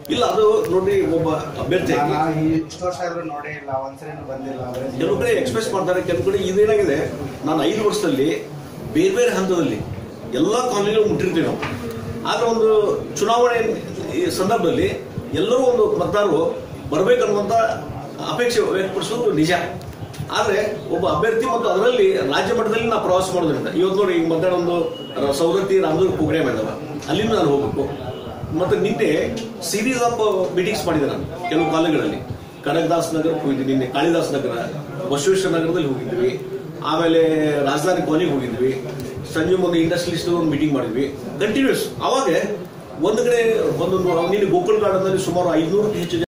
ಇಲ್ಲ ಅದು ನೋಡಿ ಒಬ್ಬ ಅಭ್ಯರ್ಥಿ ನಾನು ಈ ಇಷ್ಟು ವರ್ಷ ಆದ್ರೂ ನೋಡೇ ಇಲ್ಲ ಒಂದ್ಸರಿನೂ ಬಂದಿಲ್ಲ ಕೆಲವು ಕಡೆ ಎಕ್ಸ್ಪ್ರೆಸ್ ಮಾಡ್ತಾರೆ ಕೆಲವು ಕಡೆ ಇದೇನಾಗಿದೆ ನಾನು ಐದು ವರ್ಷದಲ್ಲಿ ಬೇರೆ ಬೇರೆ ಹಂತದಲ್ಲಿ ಎಲ್ಲ ಕಾಲನಿಗಳು ಮುಟ್ಟಿರ್ತೀವಿ ನಾವು ಆದ್ರೆ ಒಂದು ಚುನಾವಣೆ ಈ ಸಂದರ್ಭದಲ್ಲಿ ಎಲ್ಲರೂ ಒಂದು ಮತದಾರರು ಬರಬೇಕನ್ನುವಂತ ಅಪೇಕ್ಷೆ ವ್ಯಕ್ತಪಡಿಸೋದು ನಿಜ ಆದ್ರೆ ಒಬ್ಬ ಅಭ್ಯರ್ಥಿ ಮತ್ತು ಅದರಲ್ಲಿ ರಾಜ್ಯ ಮಟ್ಟದಲ್ಲಿ ನಾವು ಪ್ರವಾಸ ಮಾಡೋದ್ರಿಂದ ಇವತ್ತು ನೋಡಿ ಈಗ ಮಧ್ಯಾಹ್ನ ಒಂದು ರ- ಸವದತ್ತಿ ರಾಮದುರ್ಗ ಪ್ರೋಗ್ರಾಮ್ ಇದಾವ ಅಲ್ಲಿಂದ ನಾನು ಹೋಗ್ಬೇಕು ಮತ್ತೆ ನಿನ್ನೆ ಸೀರೀಸ್ ಆಫ್ ಮೀಟಿಂಗ್ಸ್ ಮಾಡಿದೆ ನಾನು ಕೆಲವು ಕಾಲೇಜುಗಳಲ್ಲಿ ಕನಕದಾಸ್ ನಗರಕ್ಕೆ ಹೋಗಿದ್ವಿ ನಿನ್ನೆ ಕಾಳಿದಾಸ್ ನಗರ ಬಸವೇಶ್ವರ ನಗರದಲ್ಲಿ ಹೋಗಿದ್ವಿ ಆಮೇಲೆ ರಾಜಧಾನಿ ಕಾಲೇಜ್ ಹೋಗಿದ್ವಿ ಸಂಜೆ ಒಂದು ಇಂಡಸ್ಟ್ರಿಲಿಸ್ಟ್ ಒಂದು ಮೀಟಿಂಗ್ ಮಾಡಿದ್ವಿ ಕಂಟಿನ್ಯೂಸ್ ಅವಾಗ ಒಂದು ಕಡೆ ಒಂದೊಂದು ನಿನ್ನೆ ಗೋಕುಲ್ ಗಾರ್ಡನ್ ನಲ್ಲಿ ಸುಮಾರು ಐದುನೂರಕ್ಕೂ ಹೆಚ್ಚು ಜನ